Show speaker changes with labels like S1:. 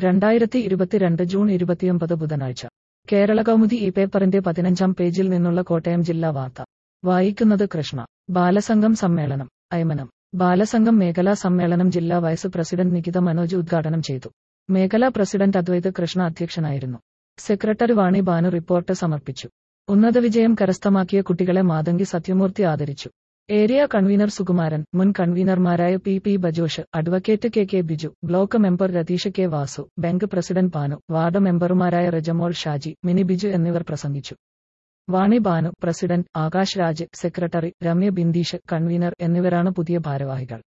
S1: രണ്ടായിരത്തി ഇരുപത്തിരണ്ട് ജൂൺ ഇരുപത്തിയൊമ്പത് ബുധനാഴ്ച കേരള കൗമുദി ഈ പേപ്പറിന്റെ പതിനഞ്ചാം പേജിൽ നിന്നുള്ള കോട്ടയം ജില്ലാ വാർത്ത വായിക്കുന്നത് കൃഷ്ണ ബാലസംഘം സമ്മേളനം അയമനം ബാലസംഘം മേഖലാ സമ്മേളനം ജില്ലാ വൈസ് പ്രസിഡന്റ് നികിത മനോജ് ഉദ്ഘാടനം ചെയ്തു മേഖലാ പ്രസിഡന്റ് അദ്വൈത് കൃഷ്ണ അധ്യക്ഷനായിരുന്നു സെക്രട്ടറി വാണി ബാനു റിപ്പോർട്ട് സമർപ്പിച്ചു ഉന്നത വിജയം കരസ്ഥമാക്കിയ കുട്ടികളെ മാതങ്കി സത്യമൂർത്തി ആദരിച്ചു ഏരിയ കൺവീനർ സുകുമാരൻ മുൻ കൺവീനർമാരായ P P Bajosh advocate K K Biju block member Ratheesh K Vasu bank president Banu ward മെമ്പർമാരായ റജമോൾ ഷാജി മിനി ബിജു എന്നിവർ പ്രസംഗിച്ചു Vani Banu president Akash Raj secretary Ramya Bindeesh convener എന്നിവരാണ് പുതിയ ഭാരവാഹികൾ